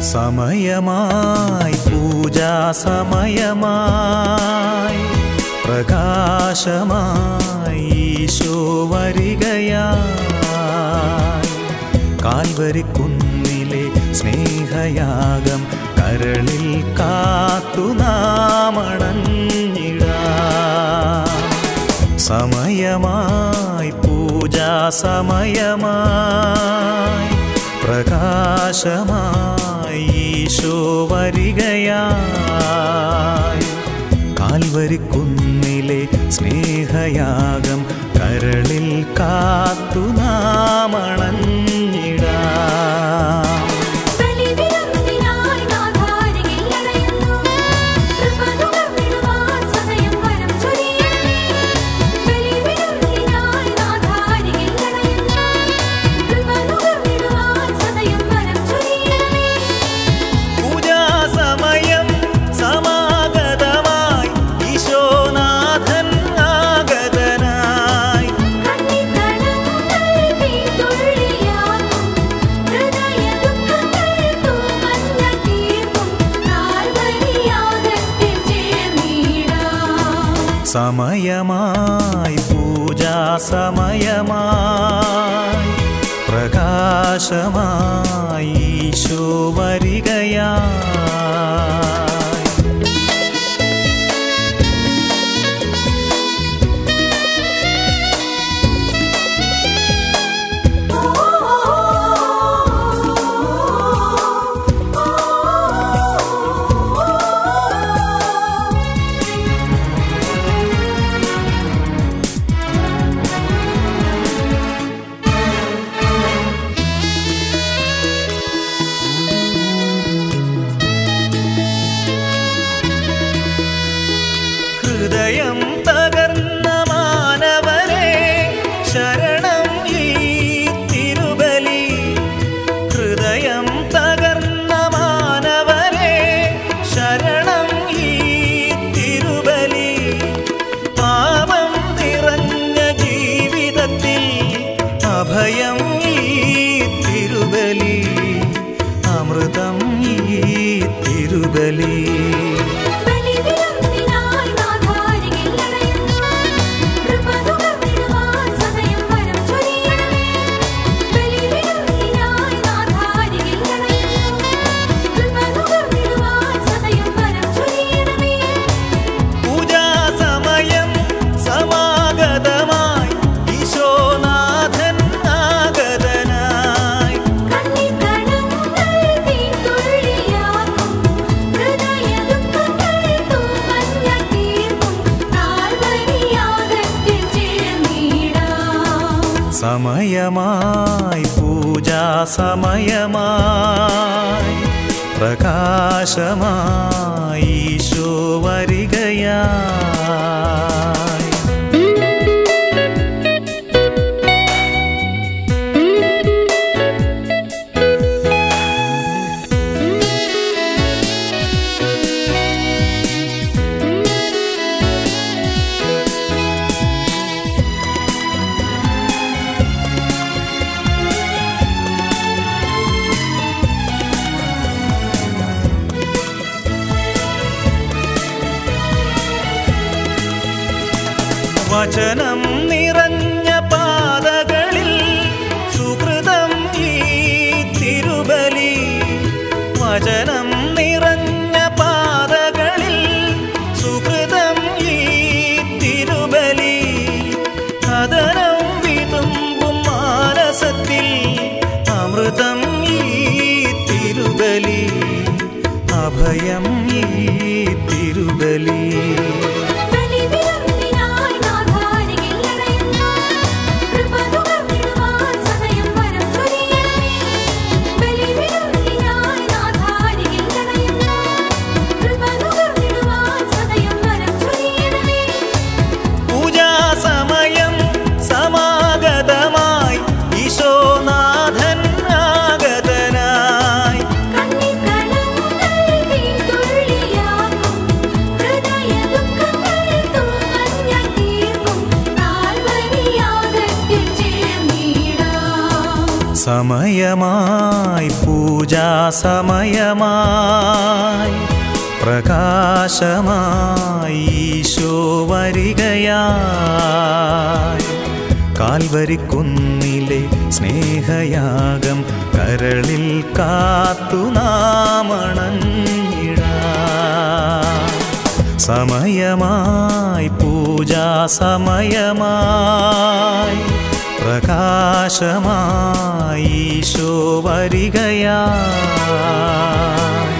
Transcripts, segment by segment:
സമയമായി പൂജാ സമയമായി പ്രകാശമായി ഈശോ വരികയായി കാൽവരിക്കുന്നിലെ സ്നേഹയാഗം കരളിൽ കാത്തു നാമണഞ്ഞിടാം സമയമായി പൂജാ സമയമായി പ്രകാശമായി ഈശോ വരികയായി കാൽവരിക്കുന്നിലെ സ്നേഹയാഗം കരളിൽ കാത്തു നാമണഞ്ഞിടാം ബലിവിരുന്നിനായി നാഥാരികിൽ അണയുന്നു. കൃപ നുകർന്നിടുവാൻ സദയം വരം ചൊരിയണമേ. ബലിവിരുന്നിനായി നാഥാരികിൽ അണയുന്നു. കൃപ നുകർന്നിടുവാൻ സദയം വരം ചൊരിയണമേ. പൂജാസമയം സമാഗതമായി ഈശോനാഥൻ ആഗതനായി കണ്ണിക്കടങ്ങൾ തീതുള്ളിയാക്കും. ഹൃദയദുഃഖങ്ങൾ തൂമഞ്ഞ തീർക്കും. കാൽവരിയാഗത്തിൽ ചേർന്നിടാം. സമയമായി പൂജാ സമയമായി പ്രകാശമായി ഈശോ വരികയായി ഹൃദയം തകർന്ന മാനവരെ ശരണം ഈ തിരുബലി ഹൃദയം തകർന്ന മാനവരെ ശരണം ഈ തിരുബലി പാപം നിറഞ്ഞ ജീവിതത്തിൽ അഭയം ഈ തിരുബലി അമൃതം ഈ തിരുബലി ബലിവിരുന്നിനായി നാഥാരികിൽ അണയുന്നു. കൃപ നുകർന്നിടുവാൻ സദയം വരം ചൊരിയണമേ. ബലിവിരുന്നിനായി നാഥാരികിൽ അണയുന്നു. കൃപ നുകർന്നിടുവാൻ സദയം വരം ചൊരിയണമേ. പൂജാസമയം സമാഗതമായി ഈശോനാഥൻ ആഗതനായി കണ്ണിക്കടങ്ങൾ തീതുള്ളിയാക്കും. ഹൃദയദുഃഖങ്ങൾ തൂമഞ്ഞ തീർക്കും. കാൽവരിയാഗത്തിൽ ചേർന്നിടാം. സമയമായി പൂജാ സമയമായി പ്രകാശമായി ഈശോ വരികയായി വചനം നിറഞ്ഞ പാതകളിൽ സുഹൃതം ഈ തിരുബലി വചനം നിറഞ്ഞ പാതകളിൽ സുഹൃതം ഈ തിരുബലി കഥനം വിതുമ്പും മാനസത്തിൽ അമൃതം ഈ തിരുബലി അഭയം ഈ തിരുബലി ബലിവിരുന്നിനായി നാഥാരികിൽ അണയുന്നു. കൃപ നുകർന്നിടുവാൻ സദയം വരം ചൊരിയണമേ. ബലിവിരുന്നിനായി നാഥാരികിൽ അണയുന്നു. കൃപ നുകർന്നിടുവാൻ സദയം വരം ചൊരിയണമേ. പൂജാസമയം സമാഗതമായി ഈശോനാഥൻ ആഗതനായി കണ്ണിക്കടങ്ങൾ തീതുള്ളിയാക്കും. സമയമായി പൂജാസമയമായി പ്രകാശമായി ഈശോ വരികയായി കാൽവരിക്കുന്നിലെ സ്നേഹയാഗം കരളിൽ കാത്തു നാമണഞ്ഞിടാം സമയമായി പൂജാസമയമായി പ്രകാശമായി ഈശോ വരികയായി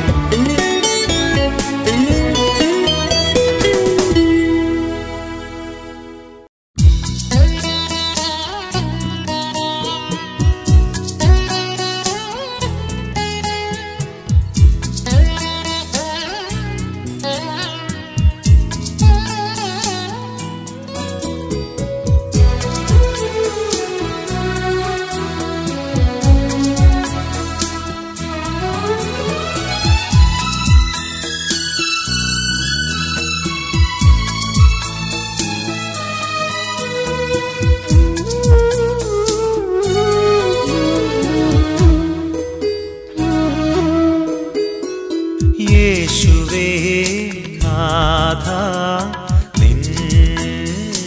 യേശുവേ നാഥ നിന്നെ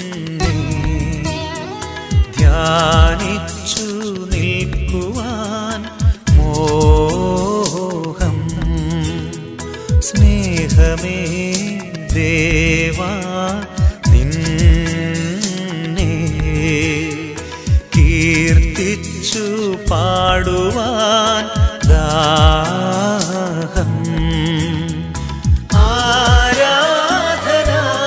ധ്യാനിച്ചു നിൽക്കുവാൻ മോഹം സ്നേഹമേ ദേവാ നിന്നെ കീർത്തിച്ചു പാടുവാൻ ദാഹം ആരാധന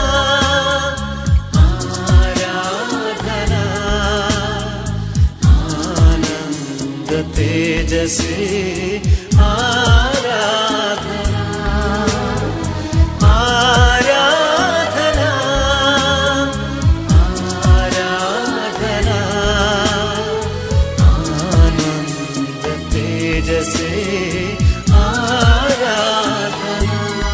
ആരാധന ആനന്ദ തേജസേ ആരാധന ആരാധന ആരാധന ആനന്ദ തേജസേ ആരാധന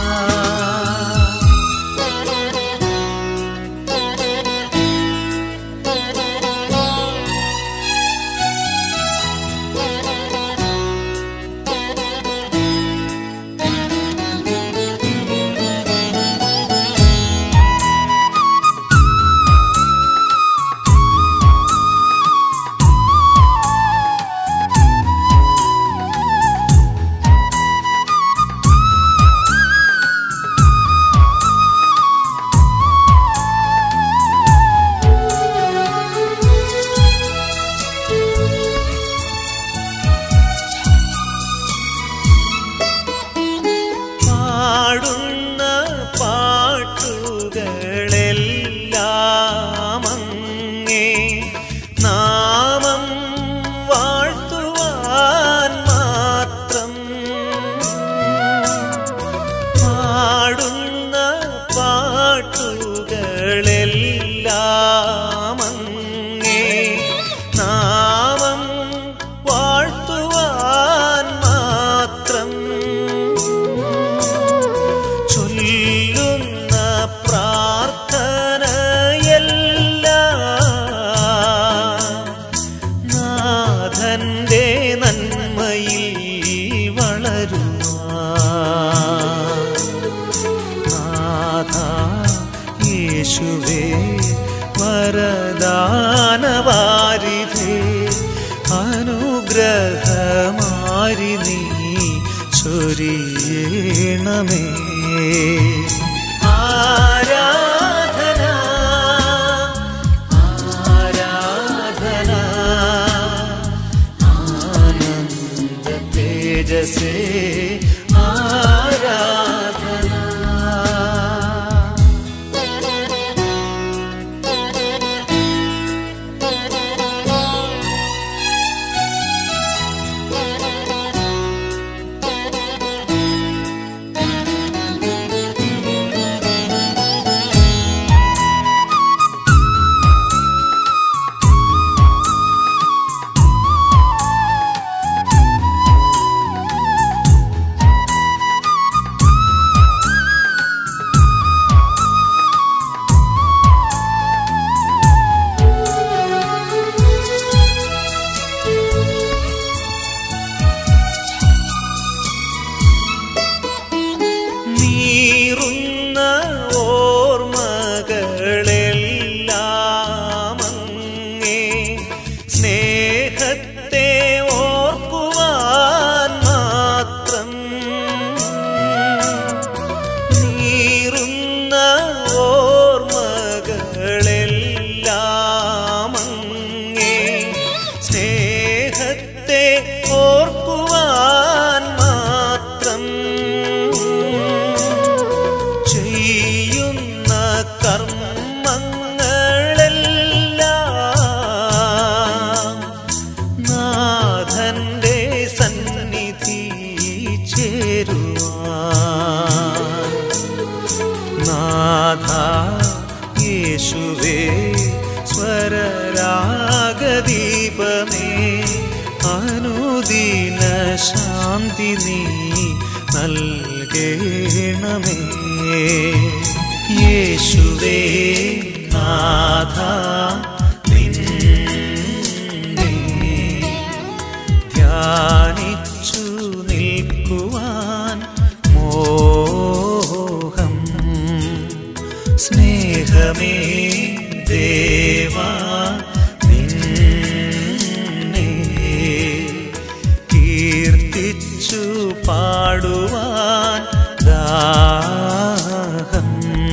പാടുന്ന പാട്ടുകളെല്ലാം അങ്ങേ നാമം വാഴ്ത്തുവാൻ മാത്രം പാടുന്ന പാട്ടുകളെല്ലാം അങ്ങേ നാമം വാഴ്ത്തുവാൻ മാത്രം ചൊല്ലുന്ന പ്രാർത്ഥനയെല്ലാം നാഥന്റെ നന്മയിൽ വളരുവാൻ നാഥ യേശുവേ വരദാനവാരിധേ അനുഗ്രഹമാരി നീ ചൊരിയണമേ ആരാധന ആരാധന ആനന്ദ തേജസേ ആരാധന അനുരാഗദീപമേ അനുദീന ശാന്തി നീ നൽകേണമേ യേശുവേ നാഥ നിന്നെ ധ്യാനിച്ചു നിൽക്കുവാൻ മോഹം സ്നേഹമേ ദേവാ നിന്നെ കീർത്തിച്ചു പാടുവാൻ ദാഹം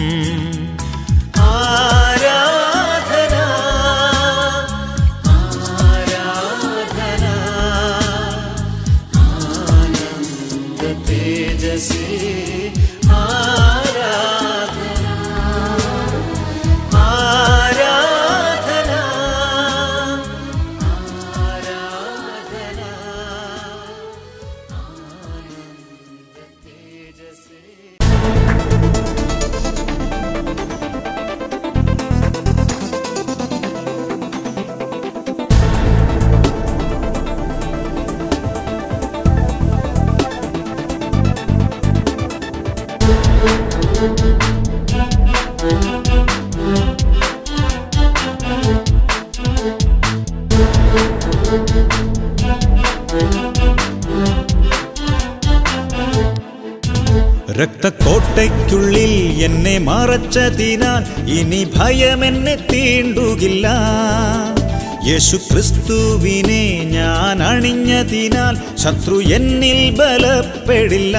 ആരാധന ആരാധന ആനന്ദ തേജസേ ആരാധന ആരാധന ആരാധന ആനന്ദ തേജസേ രക്തക്കോട്ടയ്ക്കുള്ളിൽ എന്നെ മറച്ചതിനാൽ ഇനി ഭയം എന്നെ തീണ്ടുകില്ല യേശു ക്രിസ്തുവിനെ ഞാൻ അണിഞ്ഞതിനാൽ ശത്രു എന്നിൽ ബലപ്പെടില്ല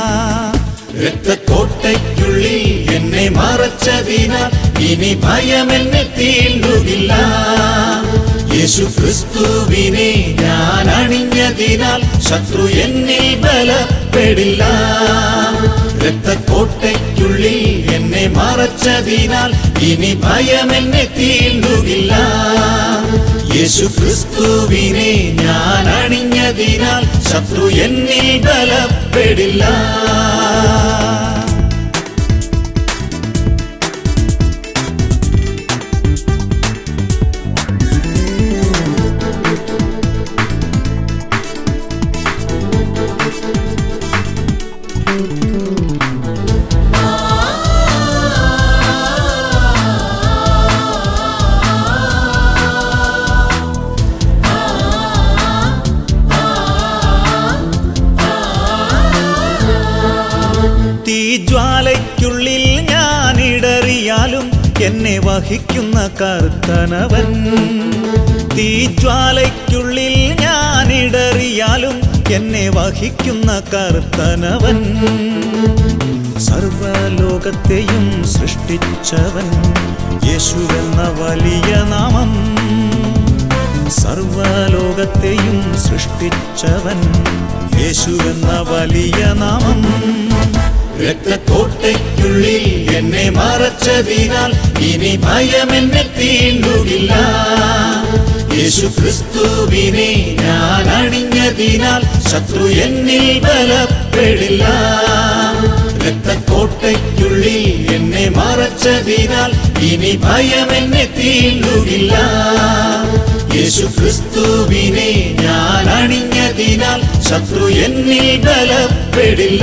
രക്തക്കോട്ടയ്ക്കുള്ളിൽ എന്നെ മറച്ചതിനാൽ ഇനി ഭയം എന്നെ തീണ്ടുകില്ല യേശു ക്രിസ്തുവിനെ ഞാൻ അണിഞ്ഞതിനാൽ ശത്രു എന്നിൽ ബലപ്പെടില്ല രക്തക്കോട്ടയ്ക്കുള്ളിൽ എന്നെ മറച്ചതിനാൽ ഇനി ഭയം എന്നെ തീണ്ടുകില്ല യേശു ക്രിസ്തുവിനെ ഞാൻ അണിഞ്ഞതിനാൽ ശത്രു എന്നിൽ ബലപ്പെടില്ല തീജ്വാലയ്ക്കുള്ളിൽ ഞാൻ ഇടറിയാലും എന്നെ വഹിക്കുന്ന കർത്തനവൻ തീജ്വാലയ്ക്കുള്ളിൽ ഞാൻ ഇടറിയാലും എന്നെ വഹിക്കുന്ന കർത്തനവൻ സർവലോകത്തെയും സൃഷ്ടിച്ചവൻ യേശുവെന്ന വലിയ നാമം സർവലോകത്തെയും സൃഷ്ടിച്ചവൻ യേശുവെന്ന വലിയ നാമം രക്തക്കോട്ടയ്ക്കുള്ളിൽ എന്നെ മറച്ചതിനാൽ ഇനി ഭയം എന്നെ തീണ്ടുകില്ല യേശു ക്രിസ്തുവിനെ ഞാൻ അണിഞ്ഞതിനാൽ ശത്രു എന്നിൽ ബലപ്പെടില്ല രക്തക്കോട്ടയ്ക്കുള്ളിൽ എന്നെ മറച്ചതിനാൽ ഇനി ഭയം എന്നെ തീണ്ടുകില്ല യേശു ക്രിസ്തുവിനെ ഞാൻ അണിഞ്ഞതിനാൽ ശത്രു എന്നിൽ ബലപ്പെടില്ല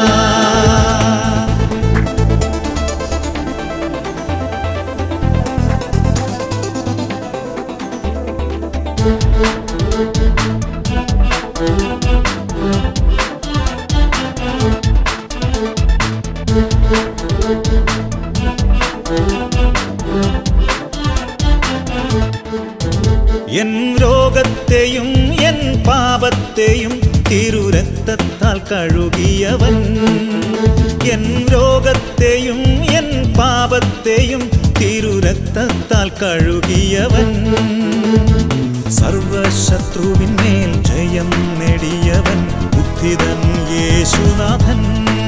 എൻ രോഗത്തെയും എൻ പാപത്തെയും തിരുരക്തത്താൽ കഴുകിയവൻ എൻ രോഗത്തെയും എൻ പാപത്തെയും തിരുരക്തത്താൽ കഴുകിയവൻ സർവശത്രുവിന്മേൽ ജയം നേടിയവൻ ബുദ്ധിതൻ യേശുനാഥൻ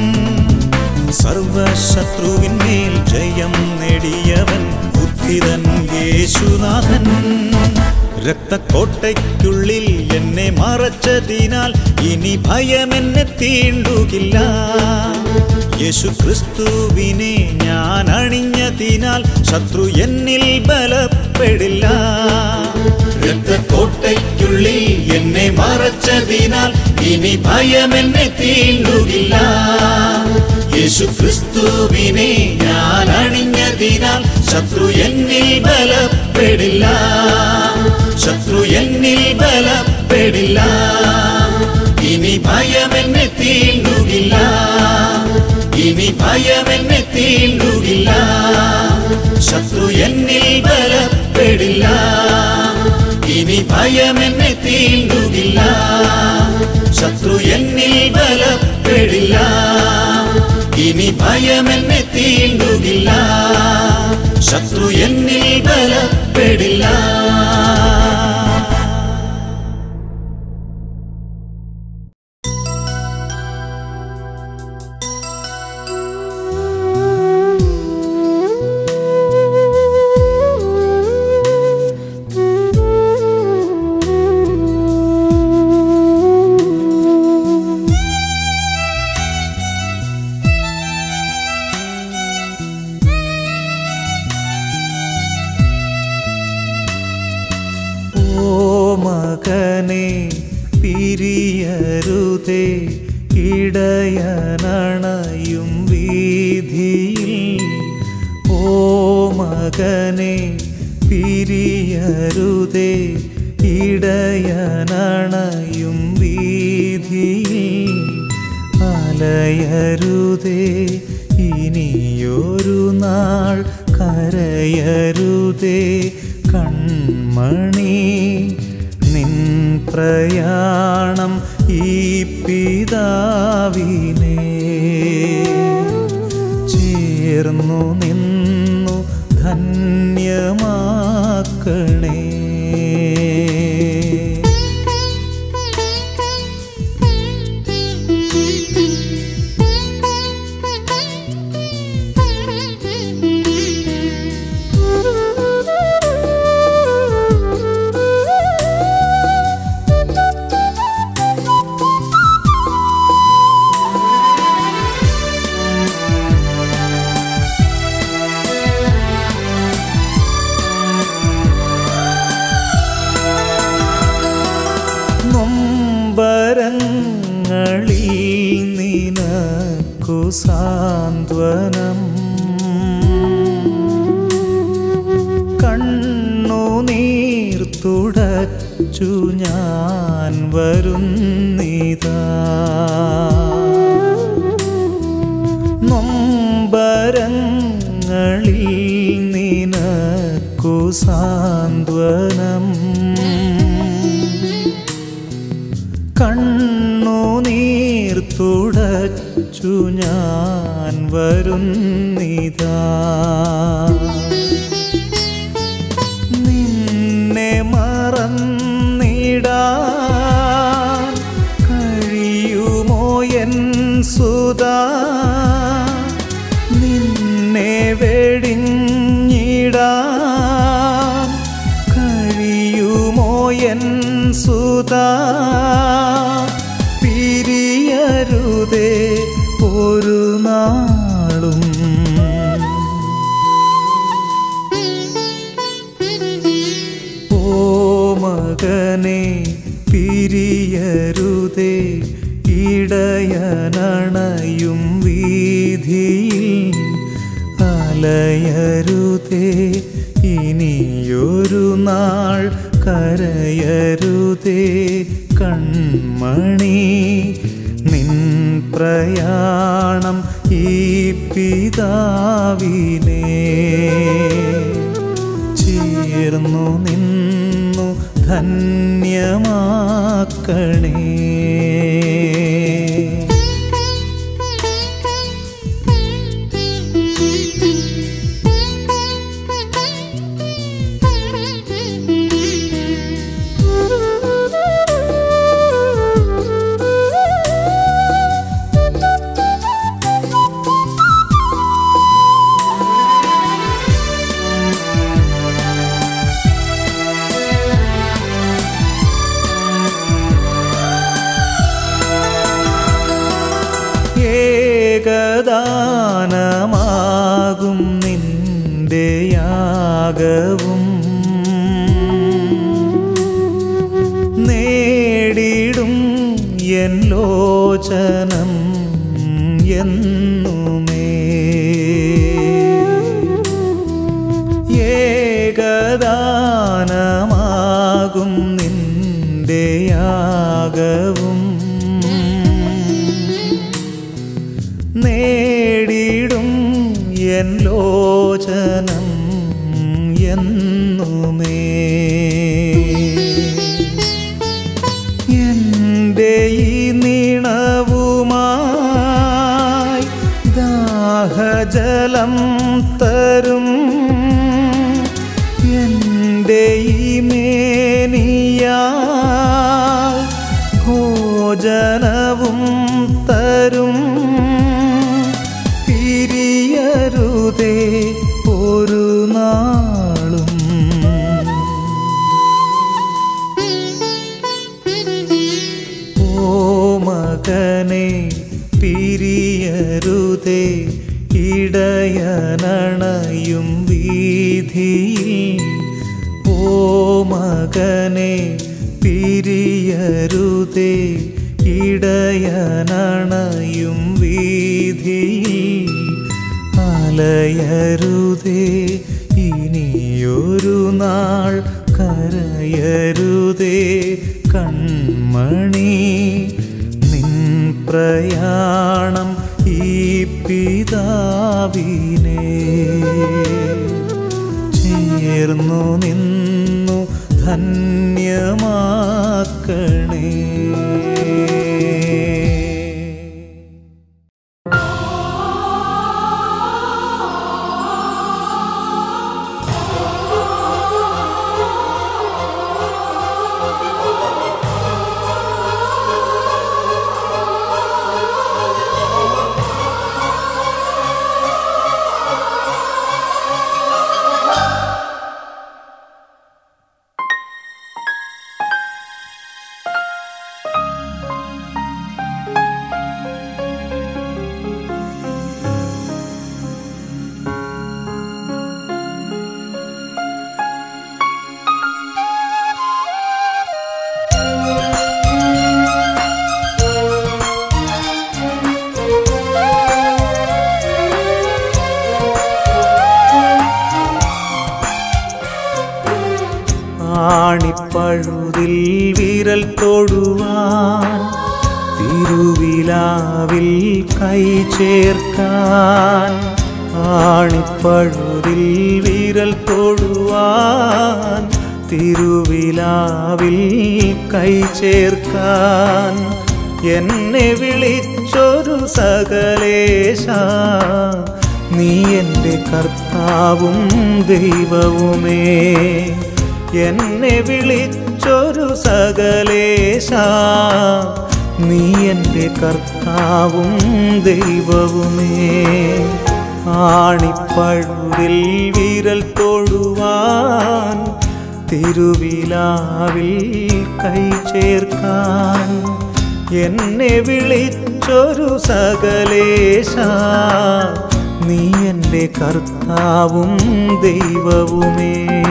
സർവശത്രുവിന്മേൽ ജയം നേടിയവൻ ബുദ്ധിതൻ യേശുനാഥൻ രക്തക്കോട്ടയ്ക്കുള്ളിൽ എന്നെ മറച്ചതിനാൽ ഇനി ഭയം എന്നെ തീണ്ടുകില്ല യേശു ക്രിസ്തുവിനെ ഞാൻ അണിഞ്ഞതിനാൽ ശത്രു എന്നിൽ ബലപ്പെടില്ല മറച്ചതിനാൽ ഇനി ഭയം എന്നെ തീണ്ടുകില്ല യേശു ക്രിസ്തുവിനെ ഞാൻ അണിഞ്ഞതിനാൽ ശത്രു എന്നിൽ ബലപ്പെടില്ല ശത്രു എന്നിൽ ബലപ്പെടില്ല ഇനി ഭയം എന്നെ തീണ്ടുകില്ല ഇനി ഭയം എന്നെ തീണ്ടുകില്ല ശത്രു എന്നിൽ ബലപ്പെടില്ല ഇനി ഭയം എന്നെ തീണ്ടുകില്ല ശത്രു എന്നിൽ ബലപ്പെടില്ല ഇനി ഭയം എന്നെ തീണ്ടുകില്ല ശത്രു എന്നിൽ ബലപ്പെടില്ല ഓ മകനെ പിരിയരുതേ ഇടയനണയും വീതിയിൽ ഓ മകനെ പിരിയരുതേ ഇടയനണയും വീതിയിൽ അലയരുതേ ഇനിയൊരു നാൾ കരയരുതേ കൺമണി നിൻ പ്രയാണം ഈ പിതാവിനെ ചേർന്നു നിന്നു ധന്യമാക്കണേ നൊമ്പരങ്ങളിൽ നിനക്കു സാന്ത്വനം കണ്ണുനീർ തുടച്ചു ഞാൻ വരുന്നിതാ നൊമ്പരങ്ങളിൽ നിനക്കു സാന്ത്വനം കണ്ണുനീർ തുടച്ചു ഞാൻ വരുന്നിതാ നിന്നെ മറന്നിടാൻ കഴിയുമോ എൻ സുതാ നിന്നെ വെടിഞ്ഞിടാൻ കഴിയുമോ എൻ സുതാ പിരിയരുതേ ഒരു നാളും ഓ മകനെ പിരിയരുതേ ഇടയനണയും വീതിയിൽ അലയരുതേ ഇനിയൊരു നാൾ കരയരുതേ കൺമണി നിൻ പ്രയാണം ഈ പിതാവിനെ ചേർന്നു നിന്നു ധന്യമാക്കണേ ഏകദാനമാകും നിന്റെ യാഗവും നേടിടും എൻ ലോചനം എന്നുമേ ഏകദാനമാകും നിന്റെ യാഗവും നേടിടും എൻ ലോചനം എന്നുമേ എൻ്റെ ഈ നീണവുമായി ദാഹജലം തരും എൻ്റെ ഈ മേനിയാൽ ഭോജനവും തരും പിരിയരുതേ ഒരു നാളും ഓ മകനെ പിരിയരുതേ ഇടയനണയും വീതിയിൽ ഓ മകനെ പിരിയരുതേ ഇടയനണയും വീതിയിൽ അലയരുതേ ഇനിയൊരു നാൾ കരയരുതേ കൺമണി നിൻ പ്രയാണം ഈ പിതാവിനെ ചേർന്നു നിന്നു ധന്യമാക്കണേ ആണിപ്പഴുതിൽ വിരൽ തൊടുവാൻ തിരുവിലാവിൽ കൈ ചേർക്കാൻ ആണിപ്പഴുതിൽ വിരൽ തൊടുവാൻ തിരുവിലാവിൽ കൈ ചേർക്കാൻ എന്നെ വിളിച്ചൊരു സകലേശ നീ എൻ്റെ കർത്താവും ദൈവവുമേ എന്നെ വിളിച്ചൊരു സകലേശ നീ എൻ്റെ കർത്താവും ദൈവവുമേ ആണിപ്പഴുതിൽ വിരൽ തൊടുവാൻ തിരുവിലാവിൽ കൈ ചേർക്കാൻ എന്നെ വിളിച്ചൊരു സകലേശ നീ എൻ്റെ കർത്താവും ദൈവവുമേ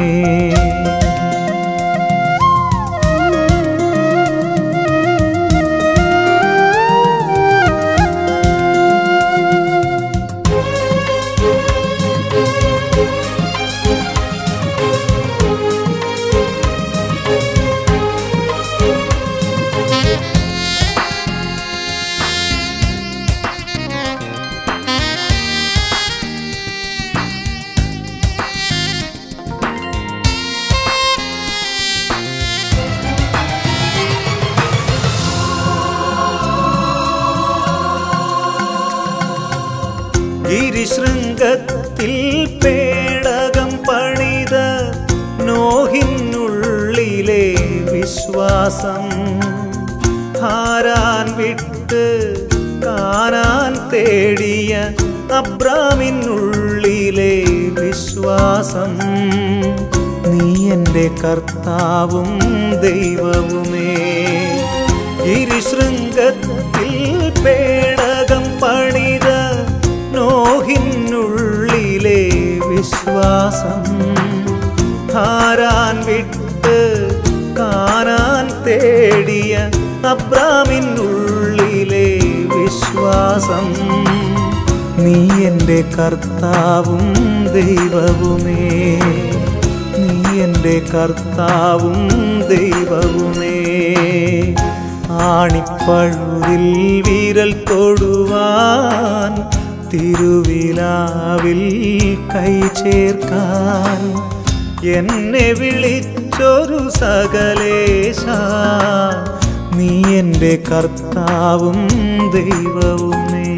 ഗിരിശൃംഗത്തിൽ പേടകം പണിത നോഹിനുള്ളിലെ വിശ്വാസം ഹാരാൻ വിട്ട് കാനാൻ തേടിയ അബ്രാമിനുള്ളിലെ വിശ്വാസം നീ എൻ്റെ കർത്താവും ദൈവവുമേ ഗിരിശൃംഗത്തിൽ പേടകം പണിത നോഹിനുള്ളിലെ വിശ്വാസം ഹാരാൻ വിട്ട് കാനാൻ തേടിയ അബ്രാമിനുള്ളിലെ വിശ്വാസം നീ എൻ്റെ കർത്താവും ദൈവവുമേ നീ എൻ്റെ കർത്താവും ദൈവവുമേ ആണിപ്പഴുതിൽ വിരൽ തൊടുവാൻ തിരുവിലാവിൽ കൈ ചേർക്കാൻ എന്നെ വിളിച്ചൊരു സകലേശ നീ എൻ്റെ കർത്താവും ദൈവവുമേ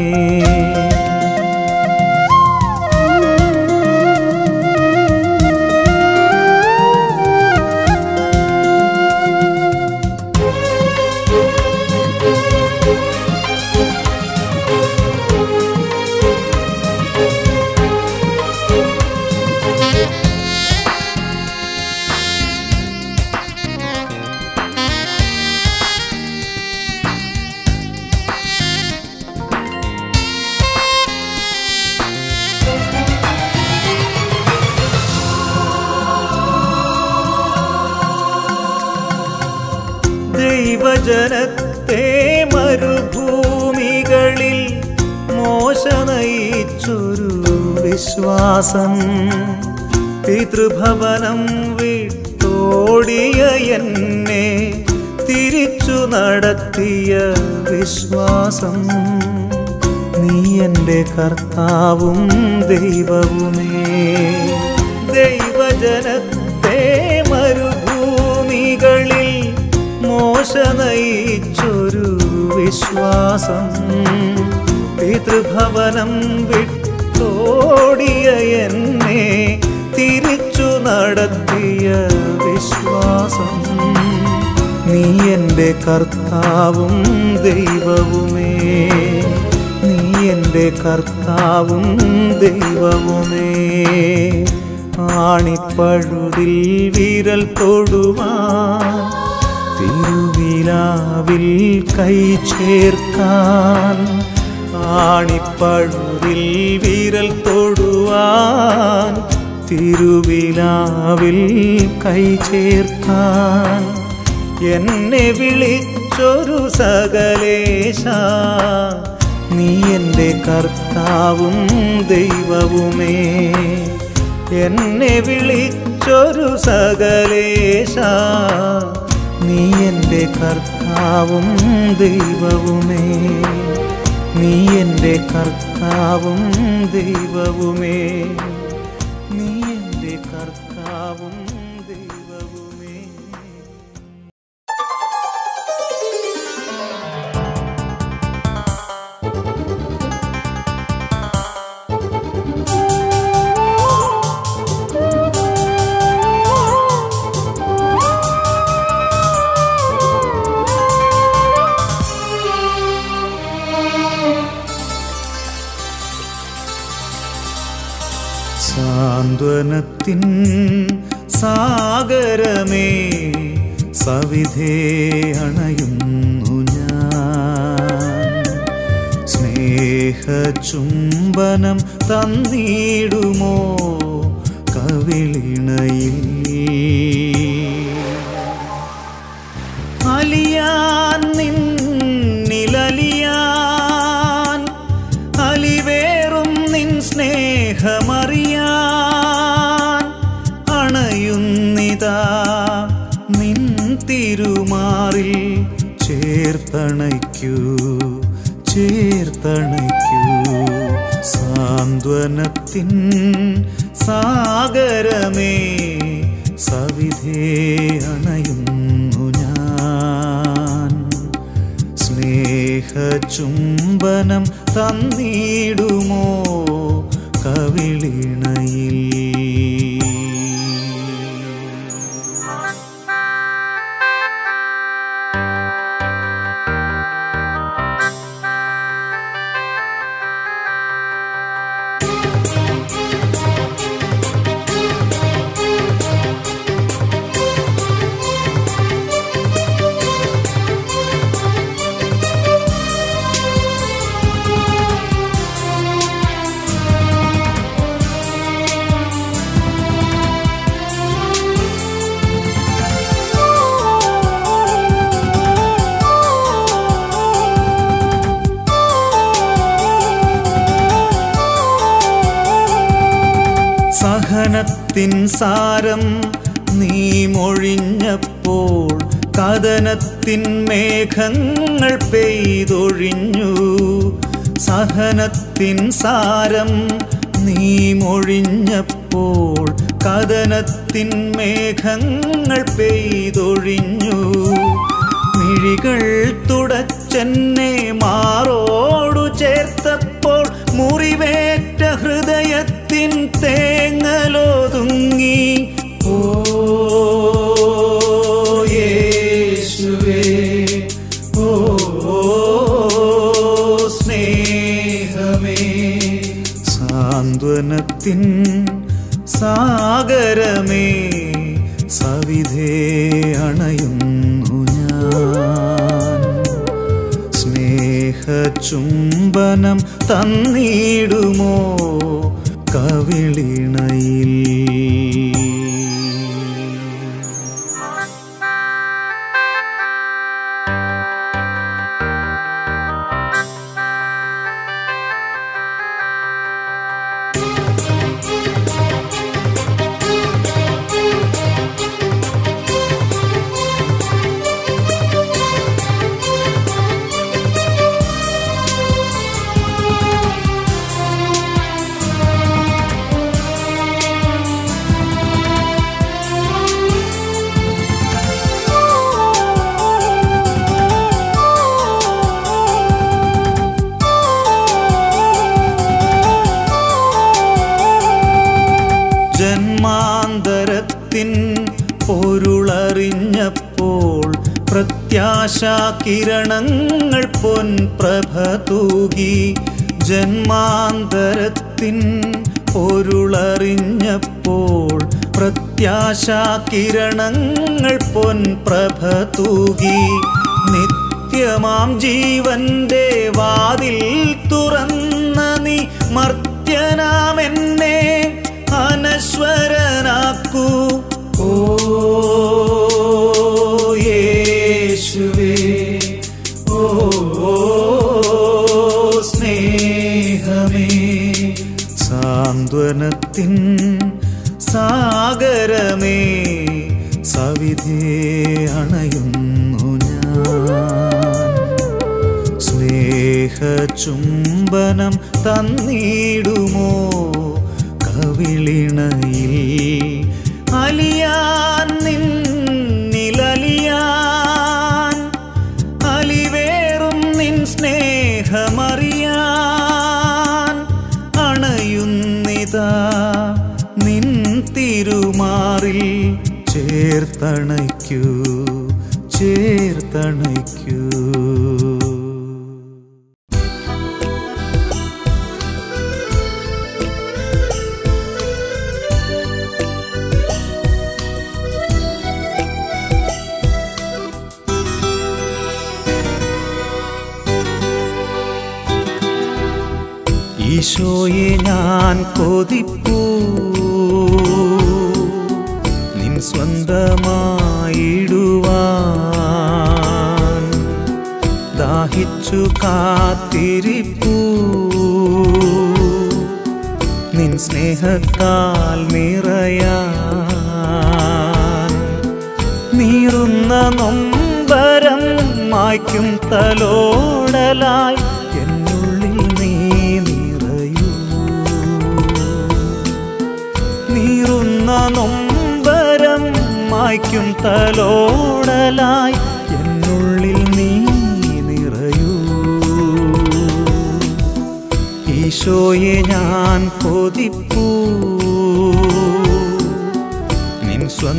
ദൈവജനത്തെ മരുഭൂമികളിൽ മോശ നയിച്ചൊരു വിശ്വാസം പിതൃഭവനം വിട്ടോടിയ എന്നെ തിരിച്ചു നടത്തിയ വിശ്വാസം നീ എൻ്റെ കർത്താവും ദൈവവുമേ ദൈവജനത്തെ മരുഭൂമികളിൽ മോശ നയിച്ചൊരു വിശ്വാസം പിതൃഭവനം വിട്ടോടിയ എന്നെ തിരിച്ചു നടത്തിയ വിശ്വാസം നീ എൻ്റെ കർത്താവും ദൈവവുമേ നീ എൻ്റെ കർത്താവും ദൈവവുമേ ആണിപ്പഴുതിൽ വിരൽ തൊടുവാൻ തിരുവിലാവിൽ കൈ ചേർക്കാൻ ആണിപ്പഴുതിൽ വിരൽ തൊടുവാൻ തിരുവിലാവിൽ കൈ ചേർക്കാൻ എന്നെ വിളിച്ചൊരു സകലേശ നീ എൻ്റെ കർത്താവും ദൈവവുമേ എന്നെ വിളിച്ചൊരു സകലേശ നീ എൻ്റെ കർത്താവും ദൈവവുമേ നീ എൻ്റെ കർത്താവും ദൈവവുമേ നീ എൻ്റെ കർത്താവും ദൈവവുമേ സാന്ത്വനത്തിൻ സാഗരമേ സവിധേ അണയുന്നു ഞാൻ സ്നേഹചുംബനം തന്നിടുമോ കവിളിണയിൽ അലിയാൻ നിന്നിലലിയാൻ അലിവേറും നിൻ സ്നേഹമറിയാൻ അണയുന്നിതാ നിൻ തിരുമാറിൽ ചേർത്തണയ്ക്കൂ ചേർത്തണയ്ക്കൂ സാന്ത്വനത്തിൻ സാഗരമേ സവിധേ അണയുന്നു ഞാൻ സ്നേഹചുംബനം തന്നിടുമോ കവിളിണയിൽ സഹനത്തിൻ സാരം നീ മൊഴിഞ്ഞപ്പോൾ കഥനത്തിൻ മേഘങ്ങൾ പെയ്തൊഴിഞ്ഞു സഹനത്തിൻ സാരം നീ മൊഴിഞ്ഞപ്പോൾ കഥനത്തിൻ മേഘങ്ങൾ പെയ്തൊഴിഞ്ഞു മിഴികൾ തുടച്ചെന്നെ മാറോടു ചേർത്തപ്പോൾ മുറിവേറ്റ ഹൃദയത്തിൻ തേങ്ങലൊതുങ്ങി ഓ യേശുവേ ഓ സ്നേഹമേ സാന്ത്വനത്തിൻ സാഗരമേ സവിധേ അണയുന്നു ഞാൻ സ്നേഹചുംബനം തന്നിടുമോ കവിളിണയിൽ ജന്മാന്തരത്തിൻ പൊരുളറിഞ്ഞപ്പോൾ പ്രത്യാശാ കിരണങ്ങൾ പൊൻപ്രഭ തൂകി ജന്മാന്തരത്തിൻ പൊരുളറിഞ്ഞപ്പോൾ പ്രത്യാശാ കിരണങ്ങൾ പൊൻപ്രഭ തൂകി നിത്യമാം ജീവന്റെ വാതിൽ തുറന്ന നീ മർത്യനാം എന്നെ അനശ്വരനാക്കൂ ഓ യേശുവേ ഓ സ്നേഹമേ സാന്ത്വനത്തിൻ സാഗരമേ സവിധേ അണയുന്നു ഞാൻ സ്നേഹചുംബനം തന്നിടുമോ കവിളിണയിൽ അലിയാൻ നിന്നിലലിയാൻ അലിവേറും നിൻ സ്നേഹമറിയാൻ അണയുന്നിതാ നിൻ തിരുമാറിൽ ചേർത്തണയ്ക്കൂ ചേർത്തണയ്ക്കൂ ഈശോയെ ഞാൻ കൊതിപ്പൂ നിൻ സ്വന്തമായിടുവാൻ ദാഹിച്ചു കാത്തിരിപ്പൂ നിൻ സ്നേഹത്താൽ നിറയാൻ നീറുന്ന നൊമ്പരം മായ്ക്കും തലോടലായി എന്നുള്ളിൽ നീ നിറയൂ നീറുന്ന നൊമ്പരം മായ്ക്കും തലോടലായി എന്നുള്ളിൽ നീ നിറയൂ ഈശോയെ ഞാൻ കൊതിപ്പൂ നിൻ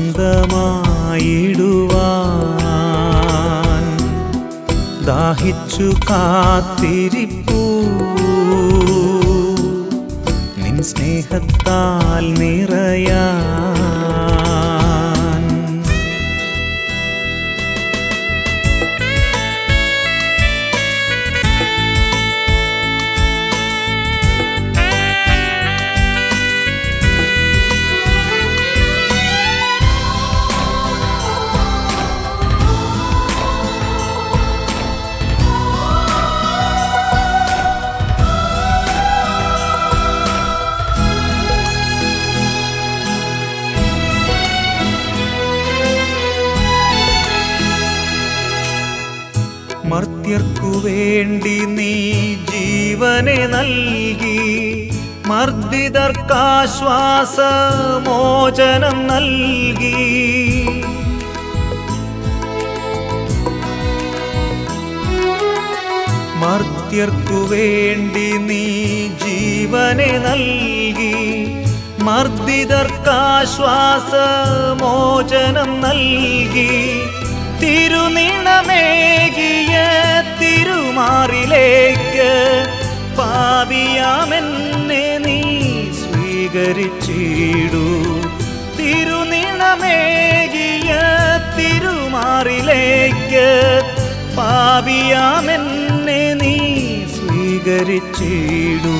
സ്വന്തമായിടുവാൻ ദാഹിച്ചു കാത്തിരിപ്പൂ നിൻ സ്നേഹത്താൽ നിറയാൻ മർത്യർക്കു വേണ്ടി നീ ജീവനെ നൽകി മർദ്ദിതർക്കാശ്വാസ മോചനം നൽകി മർത്യർക്കു വേണ്ടി നീ ജീവനെ നൽകി മർദ്ദിതർക്കാശ്വാസ മോചനം നൽകി തിരുനിണമേകിയ തിരുമാറിലേക്ക് പാപിയാമെന്നെ നീ സ്വീകരിച്ചിടൂ തിരുനിണമേകിയ തിരുമാറിലേക്ക് പാപിയാമെന്നെ നീ സ്വീകരിച്ചിടൂ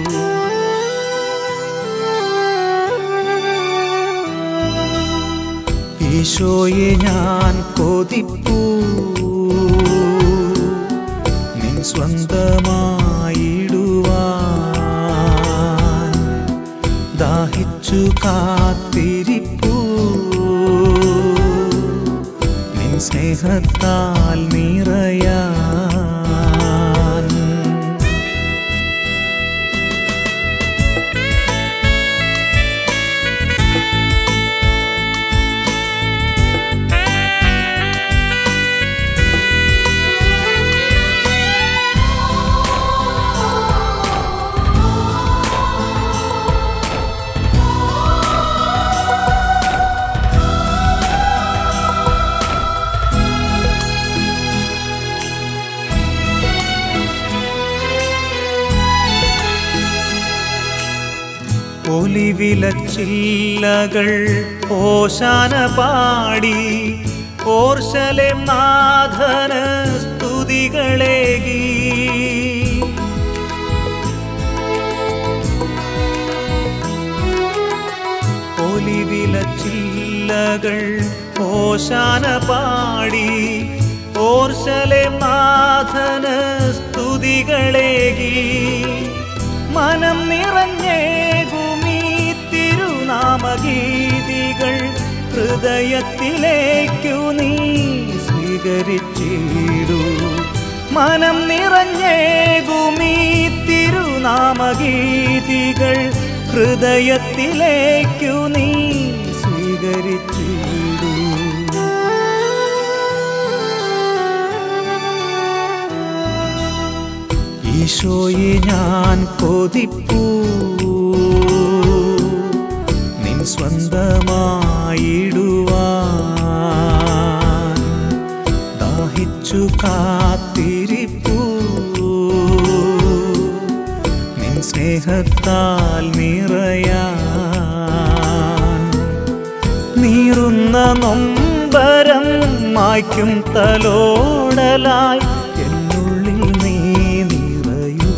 ഈശോയെ ഞാൻ കൊതിപ്പൂ നിൻ സ്വന്തമായിടുവാൻ ദാഹിച്ചു കാത്തിരിപ്പൂ നിൻ സ്നേഹത്താൽ നിറയാൻ ഒലിവിലച്ചില്ലകൾ ഓശാന പാടി ഓർശലേം നാഥന് സ്തുതികളേകി ഒലിവിലച്ചില്ലകൾ ഓശാന പാടി ഓർശലേം നാഥന് സ്തുതികളേകി മനം നിറഞ്ഞേകുമീ തിരുനാമഗീതികൾ ഹൃദയത്തിലേക്കു നീ സ്വീകരിച്ചിടൂ മനം നിറഞ്ഞേകുമീ തിരുനാമഗീതികൾ ഹൃദയത്തിലേക്കു നീ സ്വീകരിച്ചിടൂ ഈശോയെ ഞാൻ കൊതിപ്പൂ നിൻ സ്വന്തമായിടുവാൻ ദാഹിച്ചു കാത്തിരിപ്പൂ നിൻ സ്നേഹത്താൽ നിറയാൻ നീറുന്ന നൊമ്പരം മായ്ക്കും തലോടലായി എന്നുള്ളിൽ നീ നിറയൂ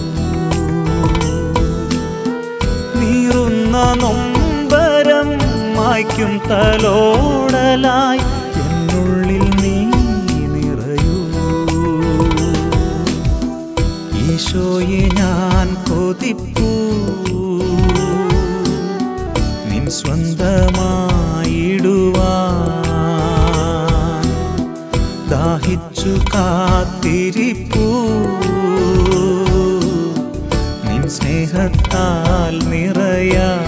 നീറുന്ന നൊമ്പരം മായ്ക്കും തലോടലായി എന്നുള്ളിൽ നീ നിറയൂ ഈശോയെ ഞാൻ കൊതിപ്പൂ നിൻ സ്വന്തമായിടുവാൻ ദാഹിച്ചു കാത്തിരിപ്പൂ നിൻ സ്നേഹത്താൽ നിറയാൻ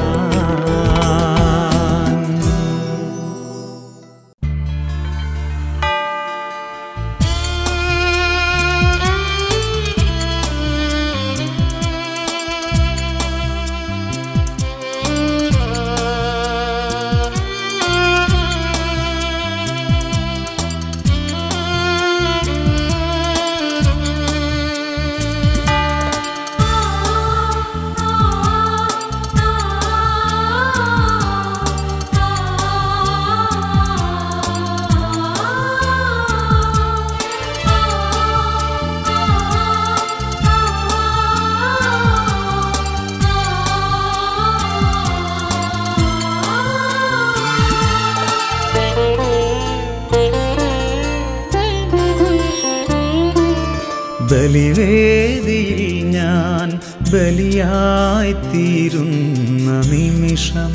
ബലിവേദിയിൽ ഞാൻ ബലിയായി തീരുന്ന നിമിഷം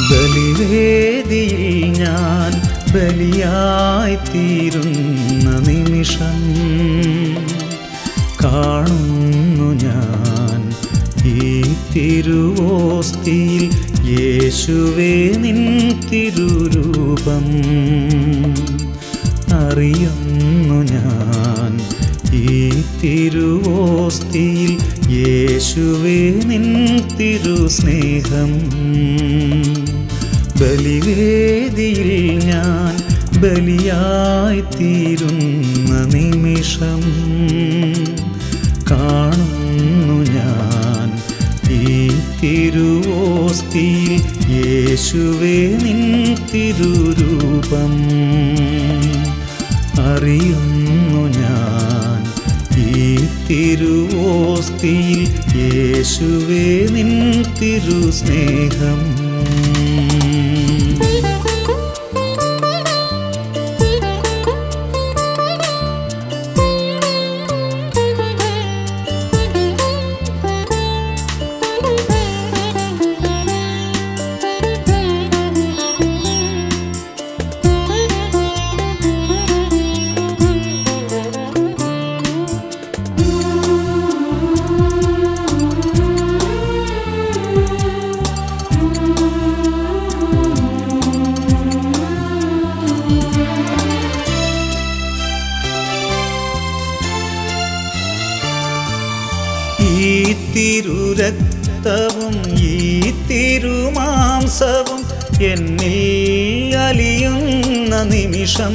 ബലിവേദിയിൽ ഞാൻ ബലിയായിത്തീരുന്ന നിമിഷം കാണുന്നു ഞാൻ ഈ തിരുവോസ്തിയിൽ യേശുവേ നിൻ തിരുരൂപം അറിയുന്നു ഞാൻ ഈ തിരുവോസ്തിയിൽ യേശുവേ നിൻ തിരുസ്നേഹം ബലിവേദിയിൽ ഞാൻ ബലിയായിത്തീരുന്ന നിമിഷം കാണുന്നു ഞാൻ ഈ തിരുവോസ്തിയിൽ യേശുവേ നിൻ തിരുരൂപം അറിയുന്നു ഞാൻ ഈ തിരുവോസ്തിയിൽ യേശുവേ നിൻ തിരുസ്നേഹം ഈ തിരുരക്തവും ഈ തിരുമാംസവും എന്നിൽ അലിയുന്ന നിമിഷം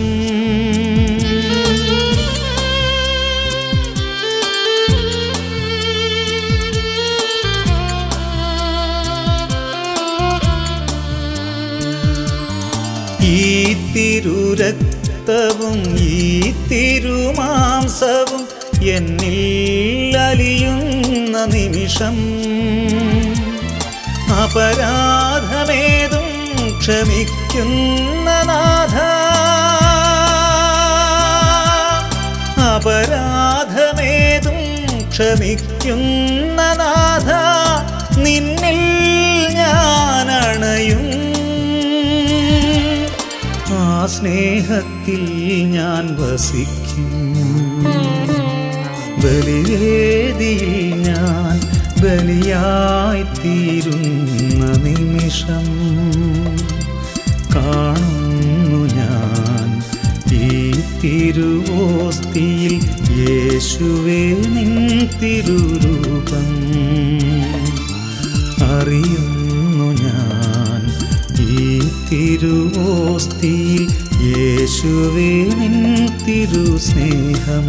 ഈ തിരുരക്തവും ഈ തിരുമാംസവും എന്നിൽ അലിയുന്ന നിമിഷം അപരാധമേതും ക്ഷമിക്കുന്ന നാഥ അപരാധമേതും ക്ഷമിക്കുന്ന നാഥ നിന്നിൽ ഞാൻ അണയും ആ സ്നേഹത്തിൽ ഞാൻ വസിക്കും ബലിവേദിയിൽ ഞാൻ ബലിയായിത്തീരുന്ന നിമിഷം കാണുന്നു ഞാൻ ഈ തിരുവോസ്തിയിൽ യേശുവേ നിൻ തിരുരൂപം അറിയുന്നു ഞാൻ ഈ തിരുവോസ്തിയിൽ യേശുവേ നിൻ തിരുസ്നേഹം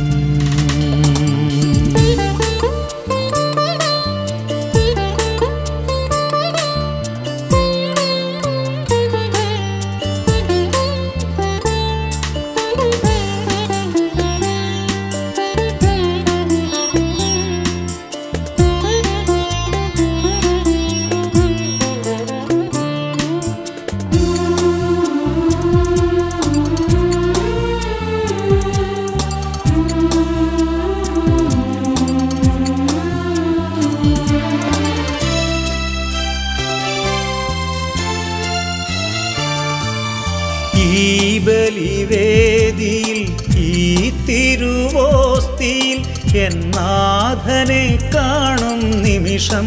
ഈ ബലിവേദിയിൽ ഈ തിരുവോസ്തിയിൽ എന്നാഥനെ കാണും നിമിഷം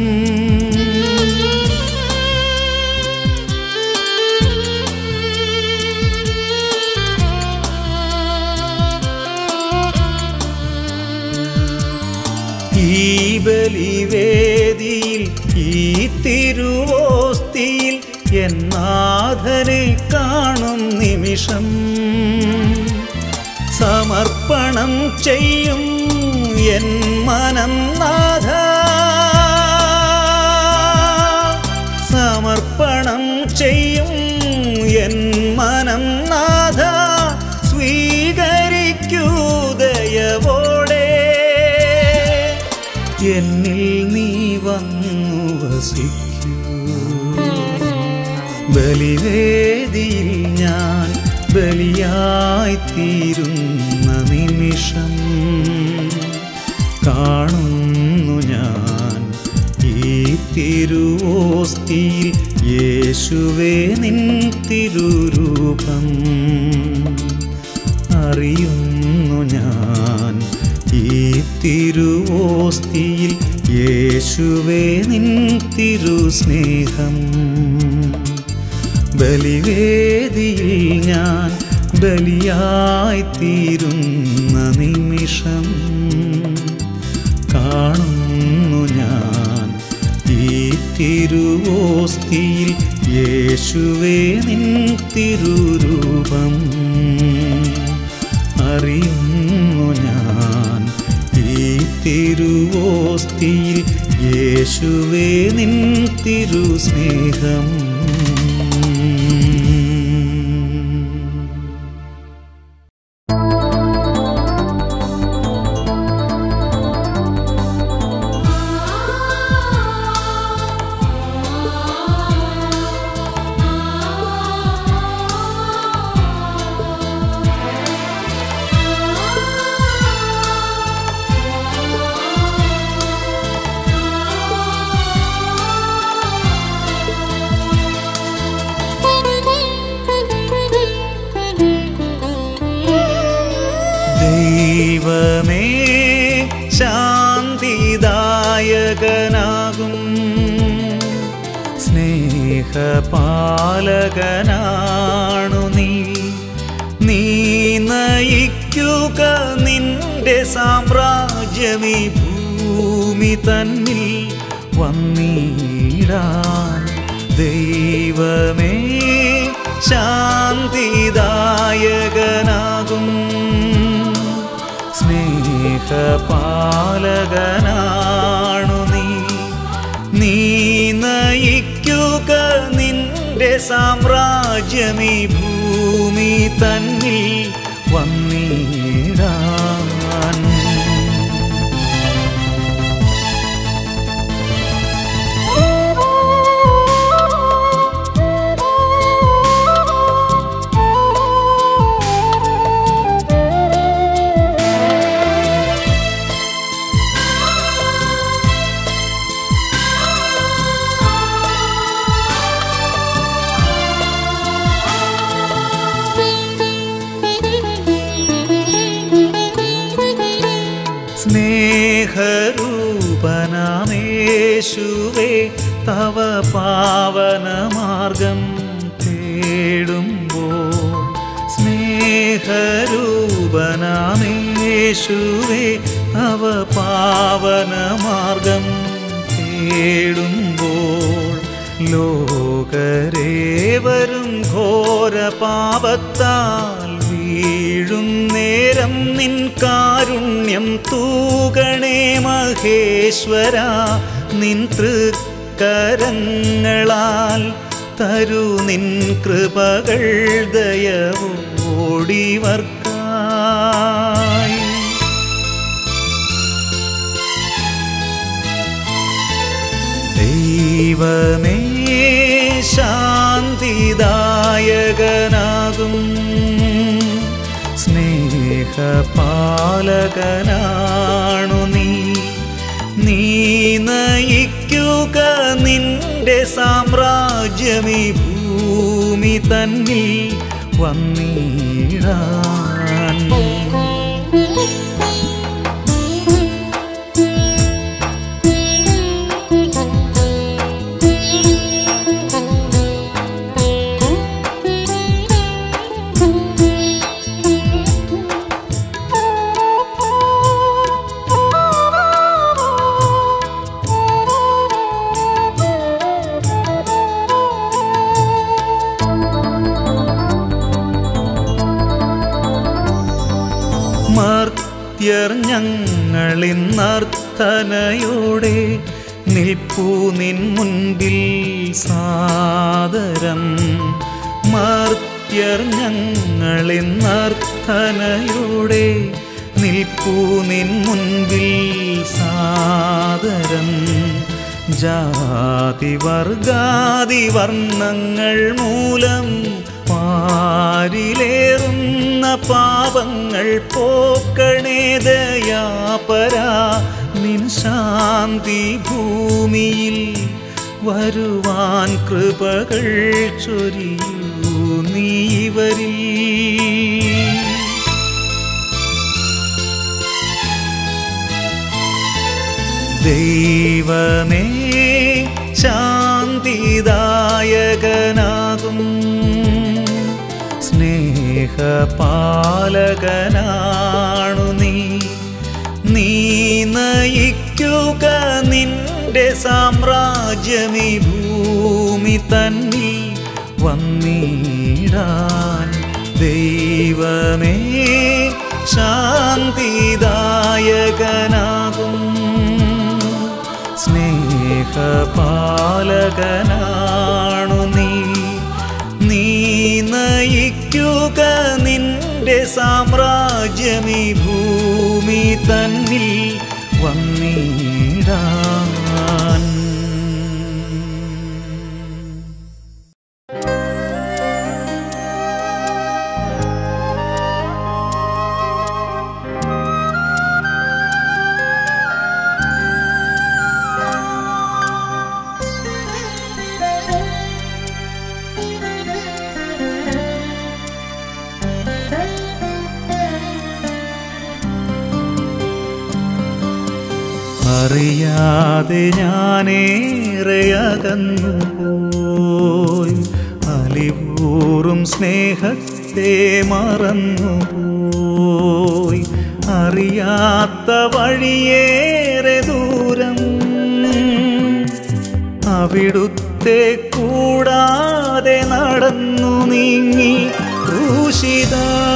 ഈ ബലിവേദിയിൽ ഈ തിരുവോസ്തിയിൽ എന്നാഥനെ കാണും നിമിഷം സമർപ്പണം ചെയ്യും എൻ മനം നാഥ സമർപ്പണം ചെയ്യും എൻ മനം നാഥ സ്വീകരിക്കൂ ദയവോടെ എന്നിൽ നീ വന്നു വസിക്കൂ ബലിവേദിയിൽ ഞാൻ ബലിയായിത്തീരുന്ന നിമിഷം കാണുന്നു ഞാൻ ഈ തിരുവോസ്തിയിൽ യേശുവേ നിൻ തിരുരൂപം അറിയുന്നു ഞാൻ ഈ തിരുവോസ്തിയിൽ യേശുവേ നിൻ തിരുസ്നേഹം ബലിവേദിയിൽ ഞാൻ ബലിയായി തീരുന്ന നിമിഷം കാണുന്നു ഞാൻ ഈ തിരുവോസ്തിയിൽ യേശുവേ നിൻ തിരുരൂപം അറിയുന്നു ഞാൻ ഈ തിരുവോസ്തിയിൽ യേശുവേ നിൻ തിരുസ്നേഹം ദൈവമേ ശാന്തിദായകനാകും സ്നേഹപാലകനാണു നീ നീ നയിക്കുക നിന്റെ സാമ്രാജ്യമീ ഭൂമി തന്നിൽ വന്നിടാൻ ദൈവമേ ശാന്തിദായകനാകും സ്നേഹപാലകനാണു നീ നീ നയിക്കുക നിന്റെ സാമ്രാജ്യമീ ഭൂമി തന്നിൽ വന്നിടാൻ സ്നേഹരൂപനാമേശുവേ തവ പാവനമാർഗം തേടുമ്പോൾ സ്നേഹരൂപനാമേശുവേ തവ പാവനമാർഗം തേടുമ്പോൾ ലോകരേവരും ഘോര പാപത്താൽ വീഴും നേരം നിൻ കാരുണ്യം തൂകണേ മഹേശ്വര നിൻ തൃക്കരങ്ങളാൽ തരു നിൻ കൃപകൾ ദയവോടിവർക്കായി ദൈവമേ ശാന്തിദായകനാകും സ്നേഹപാലകനാണു നീ നീ നയിക്കുക നിന്റെ സാമ്രാജ്യമീ ഭൂമി തന്നിൽ വന്നിടാൻ മർത്യർ ഞങ്ങളിൻ നർത്തനയോടെ നിൽപ്പൂ നിൻ മുൻപിൽ സാദരം മർത്യർ ഞങ്ങളിൻ നർത്തനയോടെ നിൽപ്പൂ നിൻ മുൻപിൽ സാദരം ജാതി വർഗാതി വർണ്ണങ്ങൾ മൂലം പാരിലേറുന്ന പാപങ്ങൾ പോക്കണേ ദയാപര നിൻ ശാന്തി ഭൂമിയിൽ വരുവാൻ കൃപകൾ ചൊരിയൂ നീവരിൽ ദൈവമേ ശാന്തിദായകനാകും സ്നേഹപാലകനാണു നീ നീ നയിക്കുക നിന്റെ സാമ്രാജ്യമീ ഭൂമി തന്നിൽ വന്നിടാൻ ദൈവമേ ശാന്തിദായകനാകും സ്നേഹപാലകനാണു നീ നീ നയിക്കുക നിന്റെ സാമ്രാജ്യമീ ഭൂമി തന്നിൽ വന്നിടാൻ അറിയാതെ ഞാനേറെ അകന്നു പോയി അലിവൂറും സ്നേഹത്തെ മറന്നു പോയി അറിയാത്ത വഴിയേറെ ദൂരം അവിടുത്തെ കൂടാതെ നടന്നു നീങ്ങി ക്രൂശിത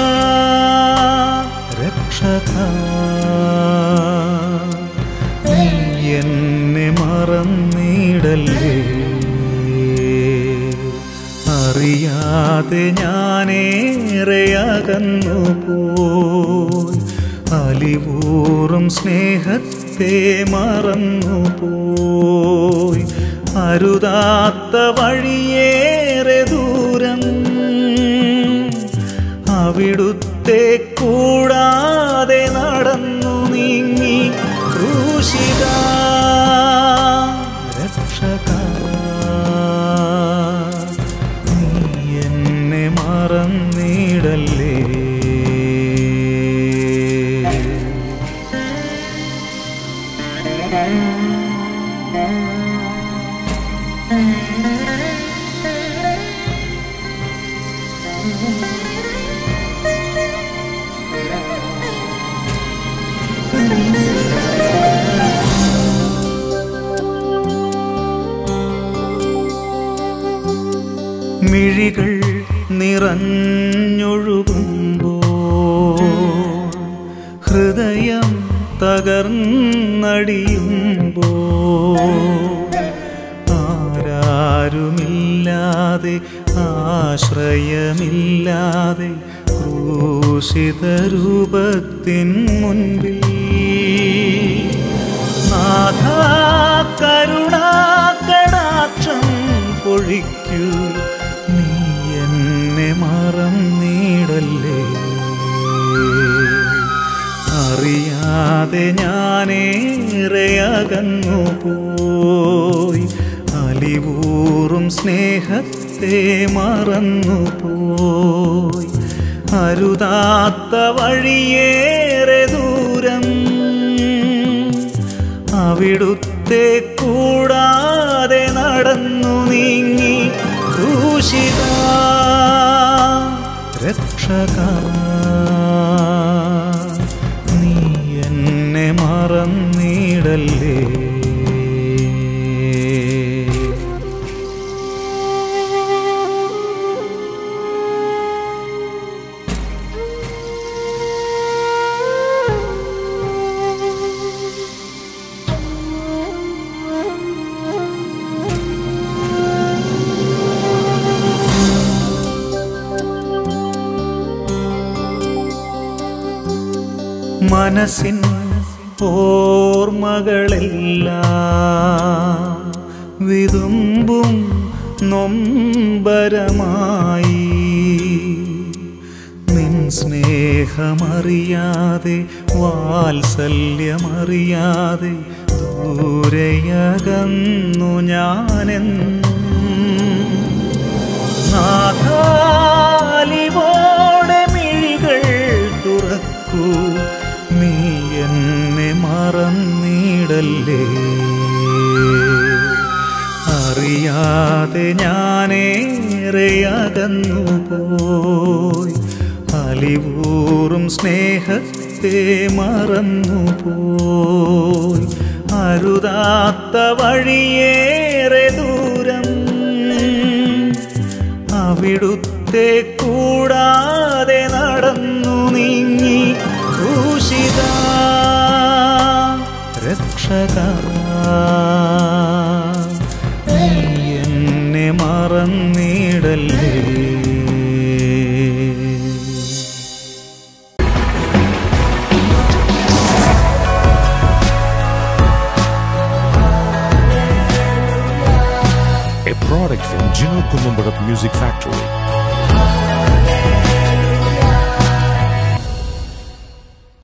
രക്ഷക നീ എന്നെ മറന്നിടല്ലേ അറിയാതെ ഞാനേറെ അകന്നു പോയി അലിവൂറും സ്നേഹത്തെ മറന്നു പോയി അരുതാത്ത വഴിയേറെ ദൂരം അവിടുത്തെ കൂടാതെ നടന്നു നീങ്ങി ക്രൂശിത രക്ഷക നീ എന്നെ മറന്നിടല്ലേ മിഴികൾ നിറഞ്ഞൊഴുകുമ്പോ ഹൃദയം തകർന്നടിയുമ്പോ ആരാരുമില്ലാതെ ആശ്രയമില്ലാതെ ക്രൂശിത രൂപത്തിൻ മുൻപിൽ നാഥ കരുണാകടാക്ഷം പൊഴിക്കൂ നീ എന്നെ മറന്നിടല്ലേ അറിയാതെ ഞാനേറെ അകന്നു പോയി അലിവൂറും സ്നേഹത്തെ മറന്നു പോയി അരുതാത്ത വഴിയേറെ ദൂരം അവിടുത്തെ കൂടാതെ നടന്നു നീങ്ങി ക്രൂശിത രക്ഷക നീ എന്നെ മറന്നിടല്ലേ മനസ്സിൻ ഓർമ്മകളെല്ലാം വിതുമ്പും നൊമ്പരമായി നിൻ സ്നേഹമറിയാതെ വാത്സല്യമറിയാതെ ദൂരെ ദൂരയകന്നു ഞാനെന്നും നാഥാലിവോടെ മിഴികൾ തുറക്കൂ നീ എന്നെ മറന്നിടല്ലേ അറിയാതെ ഞാനേറെ അകന്നു പോയി അലിവൂറും സ്നേഹത്തെ മറന്നു പോയി അരുതാത്ത വഴിയേറെ ദൂരം അവിടുത്തെ കൂടാതെ നടന്നു നീങ്ങി ഭൂഷിത രക്ഷക നീ എന്നെ മറന്നിടല്ലേ a product from Gino Columbarat Music Factory.